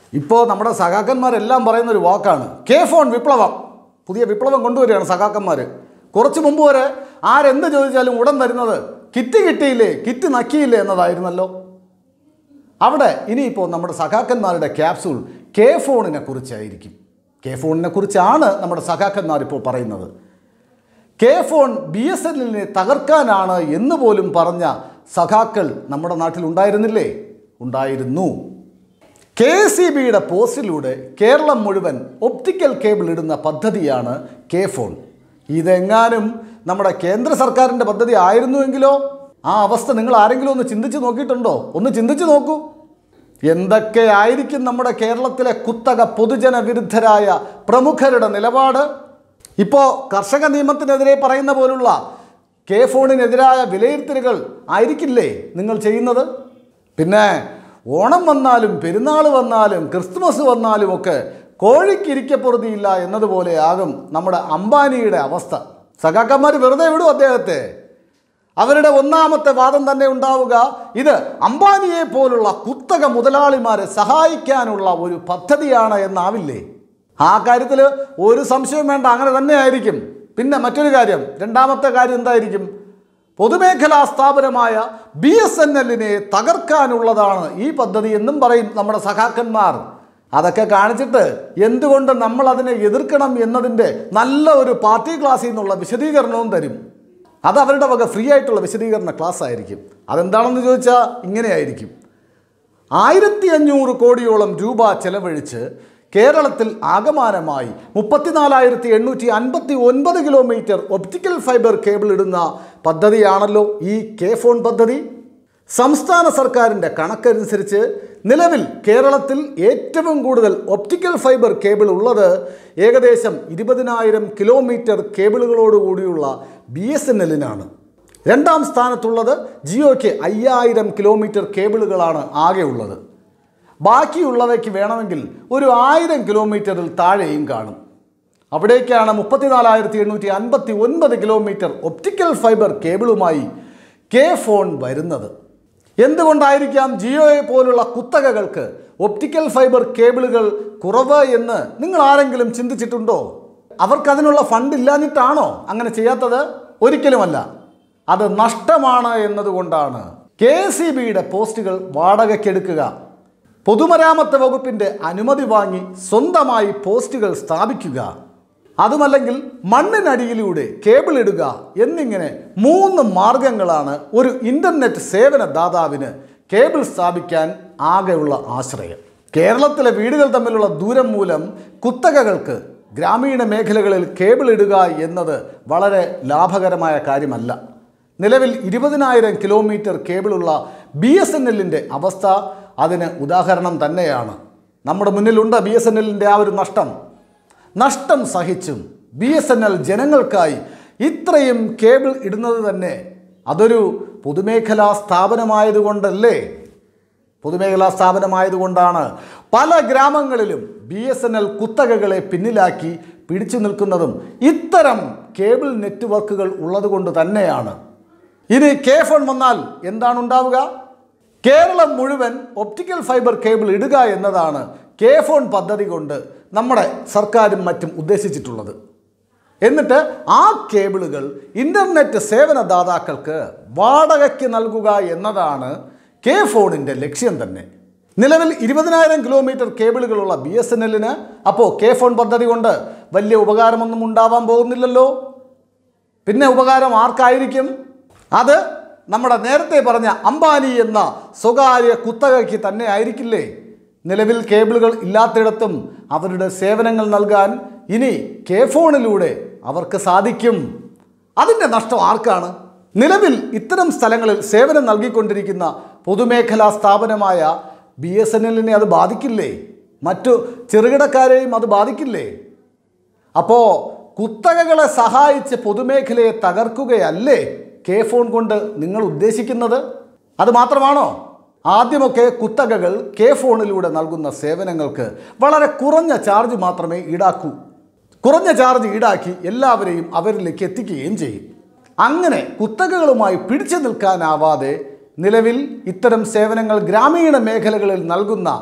ഇപ്പോൾ നമ്മുടെ സഖാക്കന്മാരെല്ലാം പറയുന്ന ഒരു വാക്കാണ് കെ ഫോൺ വിപ്ലവം പുതിയ വിപ്ലവം കൊണ്ടുവരികയാണ് സഖാക്കന്മാർ കുറച്ച് മുമ്പ് വരെ ആരെന്ത് ചോദിച്ചാലും ഉടൻ തരുന്നത് കിറ്റ് കിട്ടിയില്ലേ കിറ്റ് നക്കിയില്ലേ എന്നതായിരുന്നല്ലോ അവിടെ ഇനിയിപ്പോൾ നമ്മുടെ സഖാക്കന്മാരുടെ ക്യാപ്സൂൾ കെ ഫോണിനെ കുറിച്ചായിരിക്കും കെ ഫോണിനെ കുറിച്ചാണ് നമ്മുടെ സഖാക്കന്മാർ ഇപ്പോൾ പറയുന്നത് കെ ഫോൺ ബി എസ് എല്ലിനെ തകർക്കാനാണ് എന്ന് പോലും പറഞ്ഞ സഖാക്കൾ നമ്മുടെ നാട്ടിൽ ഉണ്ടായിരുന്നില്ലേ ഉണ്ടായിരുന്നു കെ സി ബിയുടെ പോസ്റ്റിലൂടെ കേരളം മുഴുവൻ ഒപ്റ്റിക്കൽ കേബിൾ ഇടുന്ന പദ്ധതിയാണ് കെ ഫോൺ ഇതെങ്ങാനും നമ്മുടെ കേന്ദ്ര സർക്കാരിൻ്റെ പദ്ധതി ആയിരുന്നുവെങ്കിലോ ആ അവസ്ഥ നിങ്ങൾ ആരെങ്കിലും ഒന്ന് ചിന്തിച്ച് നോക്കിയിട്ടുണ്ടോ ഒന്ന് ചിന്തിച്ച് നോക്കൂ എന്തൊക്കെയായിരിക്കും നമ്മുടെ കേരളത്തിലെ കുത്തക പൊതുജന വിരുദ്ധരായ പ്രമുഖരുടെ നിലപാട് ഇപ്പോൾ കർഷക നിയമത്തിനെതിരെ പറയുന്ന പോലുള്ള കെ ഫോണിനെതിരായ വിലയിരുത്തലുകൾ ആയിരിക്കില്ലേ നിങ്ങൾ ചെയ്യുന്നത് പിന്നെ ഓണം വന്നാലും പെരുന്നാൾ വന്നാലും ക്രിസ്തുമസ് വന്നാലും ഒക്കെ കോഴിക്ക് ഇരിക്കപ്പുറതിയില്ല എന്നതുപോലെ ആകും നമ്മുടെ അംബാനിയുടെ അവസ്ഥ സഖാക്കന്മാർ വെറുതെ വിടും അദ്ദേഹത്തെ അവരുടെ ഒന്നാമത്തെ വാദം തന്നെ ഉണ്ടാവുക ഇത് അംബാനിയെ പോലുള്ള കുത്തക മുതലാളിമാരെ സഹായിക്കാനുള്ള ഒരു പദ്ധതിയാണ് എന്നാവില്ലേ ആ കാര്യത്തിൽ ഒരു സംശയവും വേണ്ട അങ്ങനെ തന്നെ ആയിരിക്കും പിന്നെ മറ്റൊരു കാര്യം രണ്ടാമത്തെ കാര്യം എന്തായിരിക്കും പൊതുമേഖലാ സ്ഥാപനമായ ബി എസ് എൻ എല്ലിനെ തകർക്കാനുള്ളതാണ് ഈ പദ്ധതി എന്നും പറയും നമ്മുടെ സഖാക്കന്മാർ അതൊക്കെ കാണിച്ചിട്ട് എന്തുകൊണ്ട് നമ്മൾ അതിനെ എതിർക്കണം എന്നതിൻ്റെ നല്ല ഒരു പാർട്ടി ക്ലാസ്സിൽ നിന്നുള്ള വിശദീകരണവും തരും അത് അവരുടെ വക ഫ്രീ ആയിട്ടുള്ള വിശദീകരണ ക്ലാസ് ആയിരിക്കും അതെന്താണെന്ന് ചോദിച്ചാൽ ഇങ്ങനെയായിരിക്കും ആയിരത്തി അഞ്ഞൂറ് കോടിയോളം രൂപ ചെലവഴിച്ച് കേരളത്തിൽ ആകമാനമായി മുപ്പത്തിനാലായിരത്തി എണ്ണൂറ്റി അൻപത്തി ഒൻപത് കിലോമീറ്റർ ഒപ്റ്റിക്കൽ ഫൈബർ കേബിൾ ഇടുന്ന പദ്ധതിയാണല്ലോ ഈ കെ ഫോൺ പദ്ധതി സംസ്ഥാന സർക്കാരിൻ്റെ കണക്കനുസരിച്ച് നിലവിൽ കേരളത്തിൽ ഏറ്റവും കൂടുതൽ ഒപ്റ്റിക്കൽ ഫൈബർ കേബിൾ ഉള്ളത് ഏകദേശം ഇരുപതിനായിരം കിലോമീറ്റർ കേബിളുകളോടുകൂടിയുള്ള ബി എസ് എൻ എല്ലിനാണ് രണ്ടാം സ്ഥാനത്തുള്ളത് ജിയോയ്ക്ക് അയ്യായിരം കിലോമീറ്റർ കേബിളുകളാണ് ആകെ ഉള്ളത് ബാക്കിയുള്ളവയ്ക്ക് വേണമെങ്കിൽ ഒരു ആയിരം കിലോമീറ്ററിൽ താഴെയും കാണും അവിടേക്കാണ് മുപ്പത്തിനാലായിരത്തി എണ്ണൂറ്റി അൻപത്തി ഒൻപത് കിലോമീറ്റർ ഒപ്റ്റിക്കൽ ഫൈബർ കേബിളുമായി കെ ഫോൺ വരുന്നത് എന്തുകൊണ്ടായിരിക്കാം ജിയോയെ പോലുള്ള കുത്തകകൾക്ക് ഒപ്റ്റിക്കൽ ഫൈബർ കേബിളുകൾ കുറവ് എന്ന് നിങ്ങൾ ആരെങ്കിലും ചിന്തിച്ചിട്ടുണ്ടോ അവർക്കതിനുള്ള ഫണ്ട് ഇല്ലാഞ്ഞിട്ടാണോ അങ്ങനെ ചെയ്യാത്തത് ഒരിക്കലുമല്ല അത് നഷ്ടമാണ് എന്നതുകൊണ്ടാണ് കെ സി ബിയുടെ പോസ്റ്റുകൾ വാടകയ്ക്കെടുക്കുക പൊതുമരാമത്ത് വകുപ്പിൻ്റെ അനുമതി വാങ്ങി സ്വന്തമായി പോസ്റ്റുകൾ സ്ഥാപിക്കുക അതുമല്ലെങ്കിൽ മണ്ണിനടിയിലൂടെ കേബിൾ ഇടുക എന്നിങ്ങനെ മൂന്ന് മാർഗങ്ങളാണ് ഒരു ഇൻ്റർനെറ്റ് സേവന ദാതാവിന് കേബിൾ സ്ഥാപിക്കാൻ ആകെയുള്ള ആശ്രയം കേരളത്തിലെ വീടുകൾ തമ്മിലുള്ള ദൂരം മൂലം കുത്തകകൾക്ക് ഗ്രാമീണ മേഖലകളിൽ കേബിൾ ഇടുക എന്നത് വളരെ ലാഭകരമായ കാര്യമല്ല നിലവിൽ ഇരുപതിനായിരം കിലോമീറ്റർ കേബിളുള്ള ബി എസ് എൻ എല്ലിൻ്റെ അവസ്ഥ അതിന് ഉദാഹരണം തന്നെയാണ് നമ്മുടെ മുന്നിലുണ്ട് ബി എസ് എൻ എല്ലിൻ്റെ ആ ഒരു നഷ്ടം നഷ്ടം സഹിച്ചും ബി എസ് എൻ എൽ ജനങ്ങൾക്കായി ഇത്രയും കേബിൾ ഇടുന്നത് തന്നെ അതൊരു പൊതുമേഖലാ സ്ഥാപനമായതുകൊണ്ടല്ലേ പൊതുമേഖലാ സ്ഥാപനമായതുകൊണ്ടാണ് പല ഗ്രാമങ്ങളിലും ബി എസ് എൻ എൽ കുത്തകകളെ പിന്നിലാക്കി പിടിച്ചു നിൽക്കുന്നതും ഇത്തരം കേബിൾ നെറ്റ്വർക്കുകൾ ഉള്ളതുകൊണ്ട് തന്നെയാണ് ഇനി കെ ഫോൺ വന്നാൽ എന്താണ് ഉണ്ടാവുക കേരളം മുഴുവൻ ഒപ്റ്റിക്കൽ ഫൈബർ കേബിൾ ഇടുക എന്നതാണ് കെ ഫോൺ പദ്ധതി കൊണ്ട് നമ്മുടെ സർക്കാരും മറ്റും ഉദ്ദേശിച്ചിട്ടുള്ളത് എന്നിട്ട് ആ കേബിളുകൾ ഇൻ്റർനെറ്റ് സേവനദാതാക്കൾക്ക് വാടകയ്ക്ക് നൽകുക എന്നതാണ് കെ ഫോണിൻ്റെ ലക്ഷ്യം തന്നെ നിലവിൽ ഇരുപതിനായിരം കിലോമീറ്റർ കേബിളുകളുള്ള ബി എസ് എൻ എല്ലിന് അപ്പോൾ കെ ഫോൺ പദ്ധതി കൊണ്ട് വലിയ ഉപകാരമൊന്നും ഉണ്ടാവാൻ പോകുന്നില്ലല്ലോ പിന്നെ ഉപകാരം ആർക്കായിരിക്കും അത് നമ്മുടെ നേരത്തെ പറഞ്ഞ അംബാനി എന്ന സ്വകാര്യ കുത്തകയ്ക്ക് തന്നെ ആയിരിക്കില്ലേ നിലവിൽ കേബിളുകൾ ഇല്ലാത്തിടത്തും അവരുടെ സേവനങ്ങൾ നൽകാൻ ഇനി കെ ഫോണിലൂടെ അവർക്ക് സാധിക്കും അതിൻ്റെ നഷ്ടം ആർക്കാണ് നിലവിൽ ഇത്തരം സ്ഥലങ്ങളിൽ സേവനം നൽകിക്കൊണ്ടിരിക്കുന്ന പൊതുമേഖലാ സ്ഥാപനമായ ബി എസ് എൻ എല്ലിനെ അത് ബാധിക്കില്ലേ മറ്റു ചെറുകിടക്കാരെയും അത് ബാധിക്കില്ലേ അപ്പോൾ കുത്തകകളെ സഹായിച്ച് പൊതുമേഖലയെ തകർക്കുകയല്ലേ കെ ഫോൺ കൊണ്ട് നിങ്ങൾ ഉദ്ദേശിക്കുന്നത് അത് മാത്രമാണോ ആദ്യമൊക്കെ കുത്തകകൾ കെ ഫോണിലൂടെ നൽകുന്ന സേവനങ്ങൾക്ക് വളരെ കുറഞ്ഞ ചാർജ് മാത്രമേ ഈടാക്കൂ കുറഞ്ഞ ചാർജ് ഈടാക്കി എല്ലാവരെയും അവരിലേക്ക് എത്തിക്കുകയും ചെയ്യും അങ്ങനെ കുത്തകകളുമായി പിടിച്ചു നിൽക്കാനാവാതെ നിലവിൽ ഇത്തരം സേവനങ്ങൾ ഗ്രാമീണ മേഖലകളിൽ നൽകുന്ന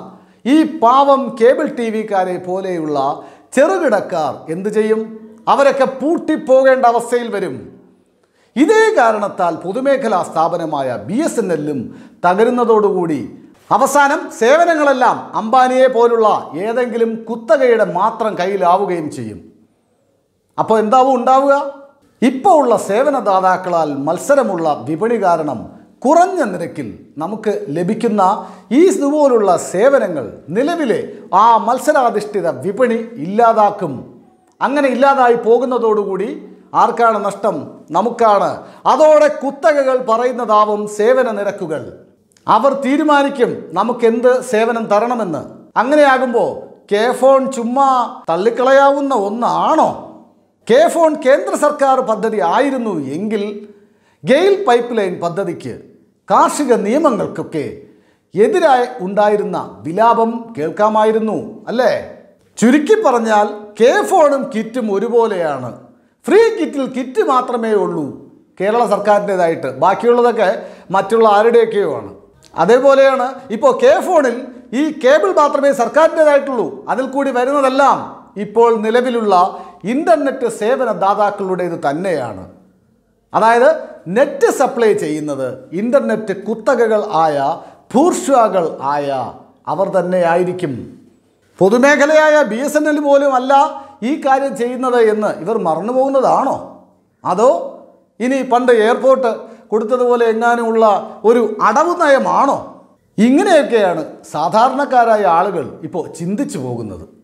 ഈ പാവം കേബിൾ ടി വിക്കാരെ പോലെയുള്ള ചെറുകിടക്കാർ എന്തു ചെയ്യും അവരൊക്കെ പൂട്ടിപ്പോകേണ്ട അവസ്ഥയിൽ വരും ഇതേ കാരണത്താൽ പൊതുമേഖലാ സ്ഥാപനമായ ബി എസ് എൻ എല്ലും തകരുന്നതോടുകൂടി അവസാനം സേവനങ്ങളെല്ലാം അംബാനിയെ പോലുള്ള ഏതെങ്കിലും കുത്തകയുടെ മാത്രം കയ്യിലാവുകയും ചെയ്യും അപ്പോൾ എന്താവും ഉണ്ടാവുക ഇപ്പോൾ ഉള്ള സേവനദാതാക്കളാൽ മത്സരമുള്ള വിപണി കാരണം കുറഞ്ഞ നിരക്കിൽ നമുക്ക് ലഭിക്കുന്ന ഈ ഇതുപോലുള്ള സേവനങ്ങൾ നിലവിലെ ആ മത്സരാധിഷ്ഠിത വിപണി ഇല്ലാതാക്കും അങ്ങനെ ഇല്ലാതായി പോകുന്നതോടുകൂടി ആർക്കാണ് നഷ്ടം നമുക്കാണ് അതോടെ കുത്തകകൾ പറയുന്നതാവും സേവന നിരക്കുകൾ അവർ തീരുമാനിക്കും നമുക്കെന്ത് സേവനം തരണമെന്ന് അങ്ങനെയാകുമ്പോൾ കെ ഫോൺ ചുമ്മാ തള്ളിക്കളയാവുന്ന ഒന്നാണോ കെ ഫോൺ കേന്ദ്ര സർക്കാർ പദ്ധതി ആയിരുന്നു എങ്കിൽ ഗെയിൽ പൈപ്പ് ലൈൻ പദ്ധതിക്ക് കാർഷിക നിയമങ്ങൾക്കൊക്കെ എതിരായി ഉണ്ടായിരുന്ന വിലാപം കേൾക്കാമായിരുന്നു അല്ലേ ചുരുക്കി പറഞ്ഞാൽ കെ ഫോണും കിറ്റും ഒരുപോലെയാണ് ഫ്രീ കിറ്റിൽ കിറ്റ് മാത്രമേ ഉള്ളൂ കേരള സർക്കാരിൻ്റെതായിട്ട് ബാക്കിയുള്ളതൊക്കെ മറ്റുള്ള ആരുടെയൊക്കെയോ ആണ് അതേപോലെയാണ് ഇപ്പോൾ കെ ഫോണിൽ ഈ കേബിൾ മാത്രമേ സർക്കാരിൻ്റെതായിട്ടുള്ളൂ അതിൽ കൂടി വരുന്നതെല്ലാം ഇപ്പോൾ നിലവിലുള്ള ഇൻ്റർനെറ്റ് സേവന ദാതാക്കളുടേത് തന്നെയാണ് അതായത് നെറ്റ് സപ്ലൈ ചെയ്യുന്നത് ഇൻ്റർനെറ്റ് കുത്തകകൾ ആയ ഭൂർഷ്വാകൾ ആയ അവർ തന്നെയായിരിക്കും പൊതുമേഖലയായ ബി എസ് എൻ എൽ പോലും അല്ല ഈ കാര്യം ചെയ്യുന്നത് എന്ന് ഇവർ മറന്നു പോകുന്നതാണോ അതോ ഇനി പണ്ട് എയർപോർട്ട് കൊടുത്തതുപോലെ എങ്ങാനുമുള്ള ഒരു അടവ് നയമാണോ ഇങ്ങനെയൊക്കെയാണ് സാധാരണക്കാരായ ആളുകൾ ഇപ്പോൾ ചിന്തിച്ചു പോകുന്നത്